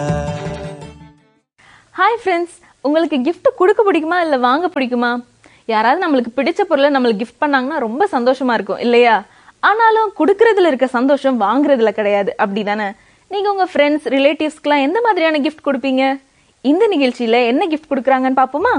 Hi friends உங்களுக்கு gift கொடுக்க பிடிக்குமா இல்லை வாங்க பிடிக்குமா யாராவது நம்மளுக்கு பிடிச்ச பொருளை நம்மளுக்கு gift பண்ணாங்கன்னா ரொம்ப சந்தோஷமா இருக்கும் இல்லையா ஆனாலும் கொடுக்கறதுல இருக்க சந்தோஷம் வாங்குறதுல கிடையாது அப்படிதானே நீங்க உங்க ஃப்ரெண்ட்ஸ் ரிலேட்டிவ்ஸ்க்குலாம் எந்த மாதிரியான gift கொடுப்பீங்க இந்த நிகழ்ச்சியில என்ன gift கொடுக்குறாங்கன்னு பாப்போமா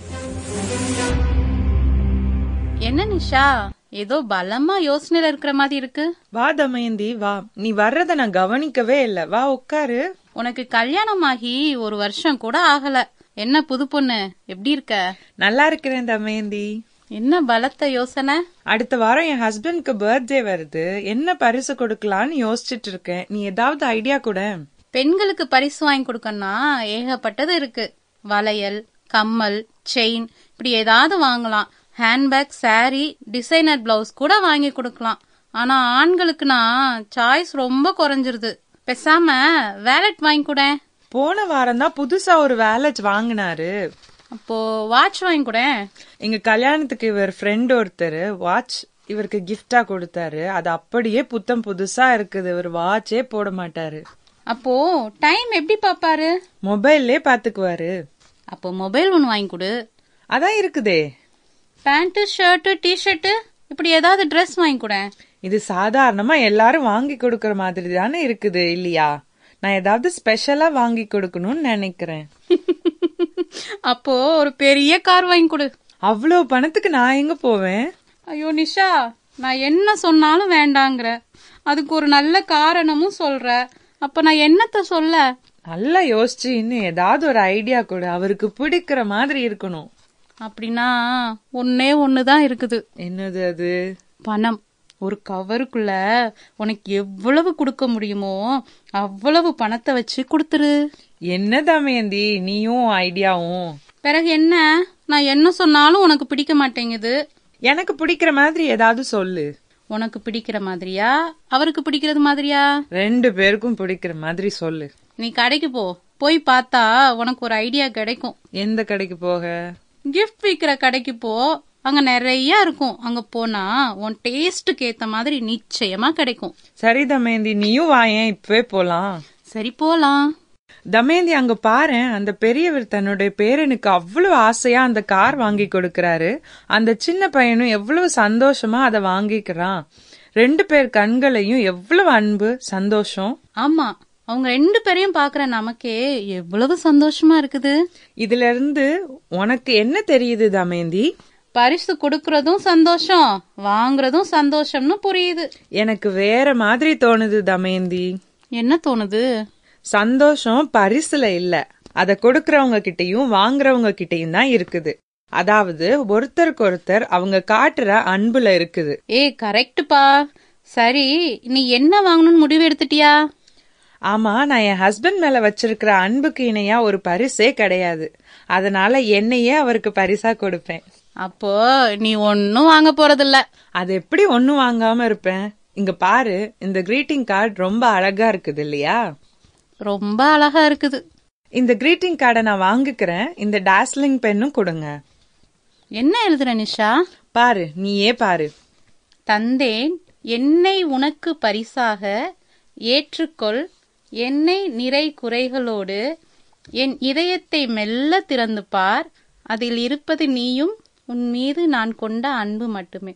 என்ன நிஷா ஏதோ பலமா யோசனையில இருக்கிற மாதிரி இருக்கு வா தமயந்தி வா நீ வர்றத நான் கவனிக்கவே இல்ல வா உட்காரு உனக்கு கல்யாணம் ஆகி ஒரு வருஷம் கூட ஆகல என்ன புது பொண்ணு எப்படி இருக்க நல்லா இருக்கிறேன் தமயந்தி என்ன பலத்த யோசனை அடுத்த வாரம் என் ஹஸ்பண்ட்க்கு பர்த்டே வருது என்ன பரிசு கொடுக்கலான்னு யோசிச்சுட்டு இருக்கேன் நீ ஏதாவது ஐடியா கூட பெண்களுக்கு பரிசு வாங்கி கொடுக்கணும்னா ஏகப்பட்டது இருக்கு வளையல் கம்மல் செயின் இப்படி ஏதாவது வாங்கலாம் ஹேண்ட்பேக் saree டிசைனர் பிளவுஸ் கூட வாங்கி கொடுக்கலாம் ஆனா ஆண்களுக்குனா சாய்ஸ் ரொம்ப குறைஞ்சிருது பேசாம வேலட் வாங்கி கூட போன வாரம் தான் புதுசா ஒரு வேலட் வாங்கினாரு அப்போ வாட்ச் வாங்கி கூட எங்க கல்யாணத்துக்கு இவர் ஃப்ரெண்ட் ஒருத்தர் வாட்ச் இவருக்கு gift-ஆ கொடுத்தாரு அது அப்படியே புத்தம் புதுசா இருக்குது இவர் வாட்சே போட மாட்டாரு அப்போ டைம் எப்படி பாப்பாரு மொபைல்லே பாத்துக்குவாரு அப்போ மொபைல் ஒன்று வாங்கி கொடு அதான் இருக்குதே பேண்ட் ஷர்ட் டிஷர்ட் இப்படி ஏதாவது ட்ரெஸ் வாங்கி கொடு இது சாதாரணமா எல்லாரும் வாங்கி கொடுக்கற மாதிரி தானே இருக்குது இல்லையா நான் ஏதாவது ஸ்பெஷலா வாங்கி கொடுக்கணும்னு நினைக்கிறேன் அப்போ ஒரு பெரிய கார் வாங்கி கொடு அவ்வளவு பணத்துக்கு நான் எங்க போவேன் ஐயோ நிஷா நான் என்ன சொன்னாலும் வேண்டாங்கிற அதுக்கு ஒரு நல்ல காரணமும் சொல்ற அப்ப நான் என்னத்த சொல்ல நல்லா யோசிச்சு இன்னும் ஏதாவது ஒரு ஐடியா கொடு அவருக்கு பிடிக்கிற மாதிரி இருக்கணும் அப்படின்னா ஒன்னே ஒண்ணுதான் இருக்குது என்னது அது பணம் ஒரு கவருக்குள்ள உனக்கு எவ்வளவு கொடுக்க முடியுமோ அவ்வளவு பணத்தை வச்சு கொடுத்துரு என்ன தமயந்தி நீயும் ஐடியாவும் பிறகு என்ன நான் என்ன சொன்னாலும் உனக்கு பிடிக்க மாட்டேங்குது எனக்கு பிடிக்கிற மாதிரி ஏதாவது சொல்லு உனக்கு பிடிக்கிற மாதிரியா அவருக்கு பிடிக்கிறது மாதிரியா ரெண்டு பேருக்கும் பிடிக்கிற மாதிரி சொல்லு நீ கடைக்கு போ போய் பார்த்தா உனக்கு ஒரு ஐடியா கிடைக்கும் எந்த கடைக்கு போக கிஃப்ட் விக்கிற கடைக்கு போ அங்க நிறைய இருக்கும் அங்க போனா உன் டேஸ்டுக்கு ஏத்த மாதிரி நிச்சயமா கிடைக்கும் சரி தமயந்தி நீயும் வாயேன் இப்பவே போலாம் சரி போலாம் தமயந்தி அங்க பாரேன் அந்த பெரியவர் தன்னுடைய பேரனுக்கு அவ்வளவு ஆசையா அந்த கார் வாங்கி கொடுக்கறாரு அந்த சின்ன பையனும் எவ்வளவு சந்தோஷமா அதை வாங்கிக்கிறான் ரெண்டு பேர் கண்களையும் எவ்வளவு அன்பு சந்தோஷம் ஆமா அவங்க ரெண்டு பேரையும் பாக்குற நமக்கே எவ்வளவு சந்தோஷமா இருக்குது இதுல இருந்து உனக்கு என்ன தெரியுது தமயந்தி பரிசு கொடுக்கறதும் சந்தோஷம் வாங்குறதும் சந்தோஷம்னு புரியுது எனக்கு வேற மாதிரி தோணுது தமயந்தி என்ன தோணுது சந்தோஷம் பரிசுல இல்ல அத கொடுக்கறவங்க கிட்டயும் வாங்குறவங்க கிட்டயும் தான் இருக்குது அதாவது ஒருத்தருக்கு ஒருத்தர் அவங்க காட்டுற அன்புல இருக்குது ஏய் கரெக்ட்டுப்பா சரி நீ என்ன வாங்கணும்னு முடிவு எடுத்துட்டியா ஆமா நான் என் ஹஸ்பண்ட் மேல வச்சிருக்கிற அன்புக்கு இணையா ஒரு பரிசே கிடையாது அதனால என்னையே அவருக்கு பரிசா கொடுப்பேன் அப்போ நீ ஒன்னும் வாங்க போறதில்ல அது எப்படி ஒண்ணும் வாங்காம இருப்பேன் இங்க பாரு இந்த greeting கார்டு ரொம்ப அழகா இருக்குது இல்லையா ரொம்ப அழகா இருக்குது இந்த greeting கார்டை நான் வாங்கிக்கிறேன் இந்த டாஸ்லிங் பென்னும் கொடுங்க என்ன எழுதுற நிஷா பாரு நீயே பாரு தந்தேன் என்னை உனக்கு பரிசாக ஏற்றுக்கொள் என்னை நிறை குறைகளோடு என் இதயத்தை மெல்ல திறந்து பார் அதில் இருப்பது நீயும் உன் மீது நான் கொண்ட அன்பு மட்டுமே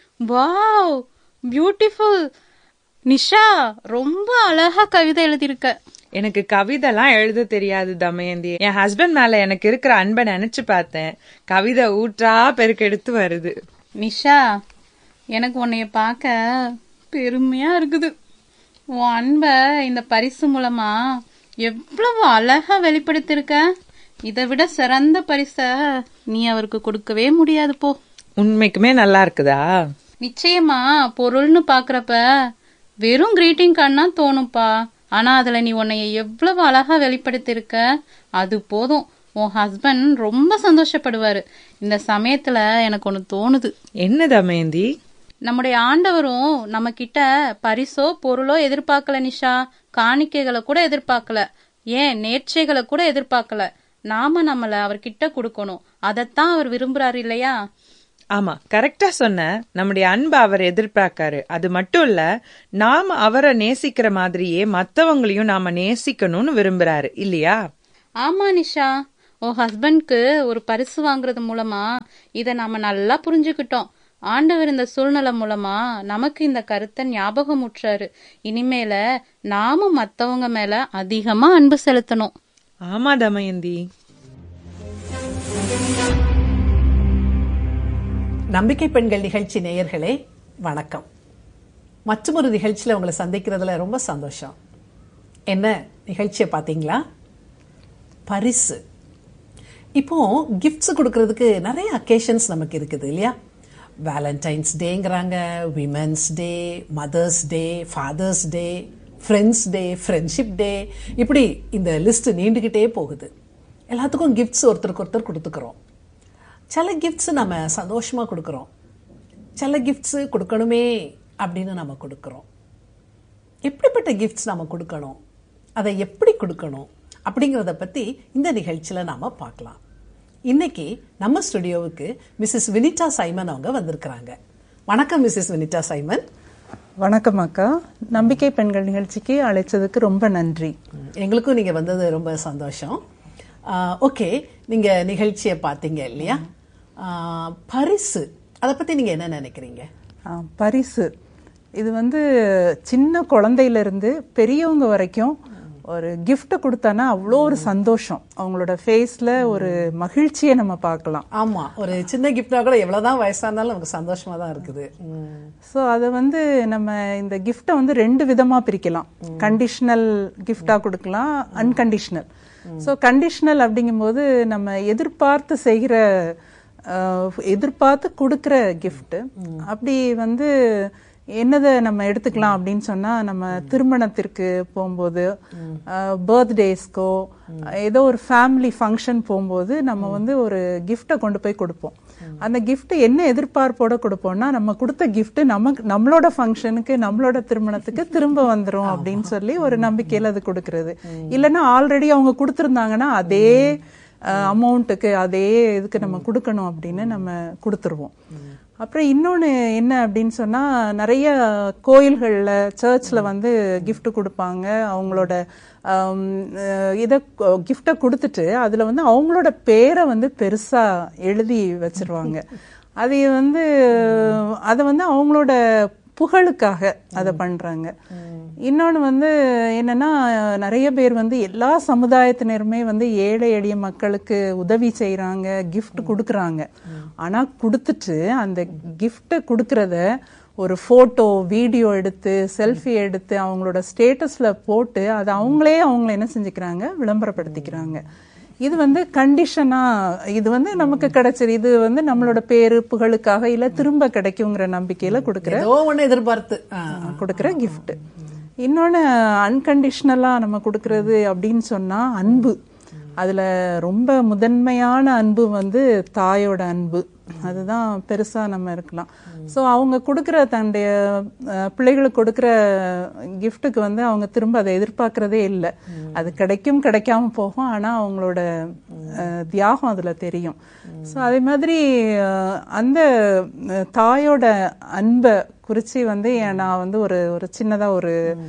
வாவ் பியூட்டிஃபுல் நிஷா ரொம்ப அழகா கவிதை எழுதியிருக்க எனக்கு கவிதைலாம் எழுத தெரியாது தமயந்தி என் ஹஸ்பண்ட் மேல எனக்கு இருக்கிற அன்பை நினைச்சு பார்த்தேன் கவிதை ஊற்றா பெருக்கெடுத்து வருது நிஷா எனக்கு உன்னைய பார்க்க பெருமையா இருக்குது உன் அன்பை இந்த பரிசு மூலமா எவ்வளவு அழகா வெளிப்படுத்திருக்க இதை விட சிறந்த பரிச நீ அவருக்கு கொடுக்கவே முடியாது போ உண்மைக்குமே நல்லா இருக்குதா நிச்சயமா பொருள்னு பாக்குறப்ப வெறும் கிரீட்டிங் கார்டுனா தோணும்ப்பா ஆனா அதுல நீ உன்னைய எவ்வளவு அழகா வெளிப்படுத்திருக்க அது போதும் உன் ஹஸ்பண்ட் ரொம்ப சந்தோஷப்படுவாரு இந்த சமயத்துல எனக்கு ஒண்ணு தோணுது என்ன தமயந்தி நம்முடைய ஆண்டவரும் நம்ம கிட்ட பரிசோ பொருளோ எதிர்பார்க்கல நிஷா காணிக்கைகளை கூட எதிர்பார்க்கல ஏன் நேர்ச்சைகளை கூட எதிர்பார்க்கல நாம நம்மள அவர்கிட்ட கொடுக்கணும் அதைத்தான் அவர் விரும்புறாரு இல்லையா ஆமா கரெக்டா சொன்ன நம்முடைய அன்பை அவர் எதிர்பார்க்காரு அது மட்டும் இல்ல நாம அவரை நேசிக்கிற மாதிரியே மத்தவங்களையும் நாம நேசிக்கணும்னு விரும்புறாரு இல்லையா ஆமா நிஷா உன் ஹஸ்பண்ட்க்கு ஒரு பரிசு வாங்குறது மூலமா இத நாம நல்லா புரிஞ்சுக்கிட்டோம் ஆண்டவர் இந்த சூழ்நிலை மூலமா நமக்கு இந்த கருத்தை ஞாபகம் ஊற்றாரு இனிமேல நாமும் மத்தவங்க மேல அதிகமா அன்பு செலுத்தணும் ஆமா தமயந்தி நம்பிக்கை பெண்கள் நிகழ்ச்சி நேயர்களே வணக்கம் மற்றொரு நிகழ்ச்சியில் உங்களை சந்திக்கிறதுல ரொம்ப சந்தோஷம் என்ன நிகழ்ச்சியை பார்த்தீங்களா பரிசு இப்போ கிஃப்ட்ஸ் கொடுக்கறதுக்கு நிறைய அக்கேஷன்ஸ் நமக்கு இருக்குது இல்லையா வேலண்டைன்ஸ் டேங்கிறாங்க women's day mother's day father's day friends day friendship day இப்படி இந்த லிஸ்ட் நீண்டுக்கிட்டே போகுது எல்லாத்துக்கும் கிஃப்ட்ஸ் ஒருத்தருக்கு ஒருத்தர் கொடுத்துக்கிறோம் சில கிஃப்ட்ஸ் நம்ம சந்தோஷமாக கொடுக்குறோம் சில கிஃப்ட்ஸு கொடுக்கணுமே அப்படின்னு நம்ம கொடுக்குறோம் எப்படிப்பட்ட கிஃப்ட்ஸ் நம்ம கொடுக்கணும் அதை எப்படி கொடுக்கணும் அப்படிங்கிறத பற்றி இந்த நிகழ்ச்சியில் நாம் பார்க்கலாம் இன்னைக்கு நம்ம ஸ்டுடியோவுக்கு மிஸ்ஸஸ் வினிதா சைமன் அவங்க வந்திருக்கிறாங்க வணக்கம் மிஸ்ஸஸ் வினிதா சைமன் வணக்கம் அக்கா நம்பிக்கை பெண்கள் நிகழ்ச்சிக்கு அழைச்சதுக்கு ரொம்ப நன்றி எங்களுக்கும் நீங்கள் வந்தது ரொம்ப சந்தோஷம் ஓகே நீங்கள் நிகழ்ச்சியை பார்த்தீங்க இல்லையா ஆ, பரிசு அதை பற்றி நீங்கள் என்ன நினைக்கிறீங்க ஆ, பரிசு இது வந்து சின்ன குழந்தையில இருந்து பெரியவங்க வரைக்கும் ஒரு gift கொடுத்தானா அவ்வளோ ஒரு சந்தோஷம் அவங்களோட ஃபேஸ்ல ஒரு மகிழ்ச்சியை நம்ம பார்க்கலாம் ஆமாம் ஒரு சின்ன கிஃப்டாக கூட எவ்வளோதான் வயசாக இருந்தாலும் நமக்கு சந்தோஷமாக தான் இருக்குது ம். ஸோ அதை வந்து நம்ம இந்த கிஃப்டை வந்து ரெண்டு விதமா பிரிக்கலாம் கண்டிஷனல் கிஃப்டா கொடுக்கலாம் அன்கண்டிஷனல் ஸோ கண்டிஷனல் அப்படிங்கும்போது நம்ம எதிர்பார்த்து செய்கிற அஹ், எதிர்பார்த்து கொடுக்கிற gift அப்படி வந்து என்னதை நம்ம எடுத்துக்கலாம் அப்படின்னு சொன்னா நம்ம திருமணத்திற்கு போகும்போது பர்த்டேஸ்க்கோ ஏதோ ஒரு ஃபேமிலி ஃபங்க்ஷன் போகும்போது நம்ம வந்து ஒரு கிஃப்டை கொண்டு போய் கொடுப்போம் அந்த gift என்ன எதிர்பார்ப்போட கொடுப்போம்னா நம்ம கொடுத்த gift நமக்கு நம்மளோட ஃபங்க்ஷனுக்கு நம்மளோட திருமணத்துக்கு திரும்ப வந்துரும் அப்படின்னு சொல்லி ஒரு நம்பிக்கையில அது கொடுக்கறது இல்லைன்னா ஆல்ரெடி அவங்க கொடுத்துருந்தாங்கன்னா அதே அமௌண்ட்டுக்கு அதே இதுக்கு நம்ம கொடுக்கணும் அப்படின்னு நம்ம கொடுத்துருவோம் அப்புறம் இன்னொன்று என்ன அப்படின்னு சொன்னா நிறைய கோயில்கள்ல சர்ச்ல வந்து gift கொடுப்பாங்க அவங்களோட ஆம், அஹ், இதை கிஃப்டை கொடுத்துட்டு அதுல வந்து அவங்களோட பேரை வந்து பெருசா எழுதி வச்சிருவாங்க அது வந்து அதை வந்து அவங்களோட புகழுக்காக அதை பண்றாங்க இன்னொன்னு வந்து என்னன்னா நிறைய பேர் வந்து எல்லா சமுதாயத்தினருமே வந்து ஏழை எளிய மக்களுக்கு உதவி செய்றாங்க gift கொடுக்கறாங்க ஆனா கொடுத்துட்டு அந்த gift கொடுக்கறத ஒரு போட்டோ வீடியோ எடுத்து செல்ஃபி எடுத்து அவங்களோட ஸ்டேட்டஸ்ல போட்டு அதை அவங்களே அவங்கள என்ன செஞ்சுக்கிறாங்க விளம்பரப்படுத்திக்கிறாங்க இது வந்து கண்டிஷனா இது வந்து நமக்கு கிடைச்சது இது வந்து நம்மளோட பேரு புகழுக்காக இல்ல திரும்ப கிடைக்குங்கிற நம்பிக்கையில கொடுக்கிற ஏதோ ஒன்று எதிர்பார்த்து ஆ. கொடுக்கிற gift இன்னொன்னு அன்கண்டிஷனலா நம்ம கொடுக்கறது அப்படின்னு சொன்னா அன்பு அதுல ரொம்ப முதன்மையான அன்பு வந்து தாயோட அன்பு அதுதான் பெருசா நம்ம இருக்கலாம் சோ அவங்க கொடுக்கிற தன்னுடைய அஹ், பிள்ளைகளுக்கு கொடுக்கிற கிஃப்ட்டுக்கு வந்து அவங்க திரும்ப அதை எதிர்பார்க்கறதே இல்லை அது கிடைக்கும் கிடைக்காம போகும் ஆனா அவங்களோட அஹ், தியாகம் அதுல தெரியும் சோ அதே மாதிரி அஹ், அந்த அஹ், தாயோட அன்பை குறிச்சு வந்து என் நான் வந்து ஒரு ஒரு சின்னதா ஒரு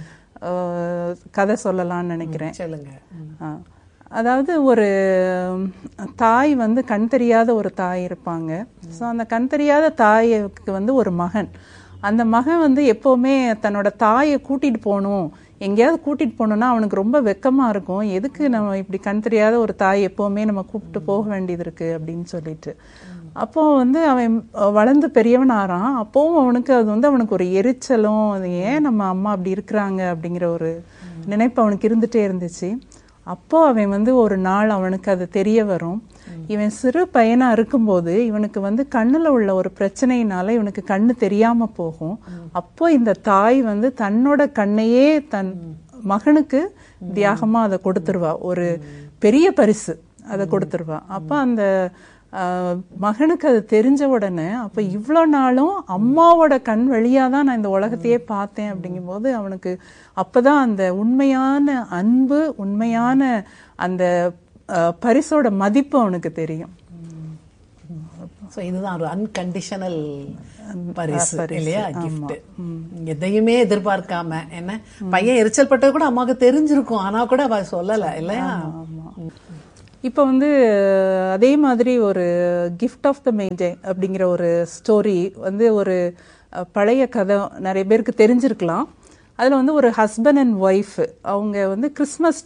அஹ், கதை சொல்லலாம்னு நினைக்கிறேன் சொல்லுங்க ஆ. அதாவது ஒரு ம், தாய் வந்து கண் தெரியாத ஒரு தாய் இருப்பாங்க ஸோ அந்த கண் தெரியாத தாய்க்கு வந்து ஒரு மகன் அந்த மகன் வந்து எப்பவுமே தன்னோட தாயை கூட்டிட்டு போகணும் எங்கேயாவது கூட்டிட்டு போகணும்னா அவனுக்கு ரொம்ப வெக்கமா இருக்கும் எதுக்கு நம்ம இப்படி கண் தெரியாத ஒரு தாய் எப்பவுமே நம்ம கூப்பிட்டு போக வேண்டியது இருக்கு அப்படின்னு சொல்லிட்டு அப்போ வந்து அவன் வளர்ந்து பெரியவன் ஆறான் அப்போவும் அவனுக்கு அது வந்து அவனுக்கு ஒரு எரிச்சலும் அது ஏன் நம்ம அம்மா அப்படி இருக்கிறாங்க அப்படிங்கிற ஒரு நினைப்பு அவனுக்கு இருந்துட்டே இருந்துச்சு அப்போ அவன் வந்து ஒரு நாள் அவனுக்கு அது தெரிய வரும் இவன் சிறு பையனா இருக்கும்போது இவனுக்கு வந்து கண்ணுல உள்ள ஒரு பிரச்சனையினால இவனுக்கு கண்ணு தெரியாம போகும் அப்போ இந்த தாய் வந்து தன்னோட கண்ணையே தன் மகனுக்கு தியாகமா அதை கொடுத்துருவா ஒரு பெரிய பரிசு அதை கொடுத்துருவா அப்ப அந்த ஆஹ், மகனுக்கு அது தெரிஞ்ச உடனே அப்ப இவ்வளோ நாளும் அம்மாவோட கண் வழியா தான் நான் இந்த உலகத்தையே பார்த்தேன் அப்படிங்கும்போது அவனுக்கு அப்பதான் அந்த உண்மையான அன்பு உண்மையான அந்த ஆஹ், பரிசோட மதிப்பு அவனுக்கு தெரியும் ஸோ இதுதான் ஒரு அன்கண்டிஷனல் பரிசு இல்லையா கிஃப்ட் எதையுமே எதிர்பார்க்காம என்ன பையன் எரிச்சல் பட்டது கூட அம்மாவுக்கு தெரிஞ்சிருக்கும் ஆனா கூட அவ சொல்லல இல்லையா இப்போ வந்து அஹ், அதே மாதிரி ஒரு கிஃப்ட் ஆஃப் த மேஜை அப்படிங்கிற ஒரு ஸ்டோரி வந்து ஒரு அஹ், பழைய கதை நிறைய பேருக்கு தெரிஞ்சிருக்கலாம் அதில் வந்து ஒரு ஹஸ்பண்ட் அண்ட் ஒய்ஃப் அவங்க வந்து கிறிஸ்மஸ்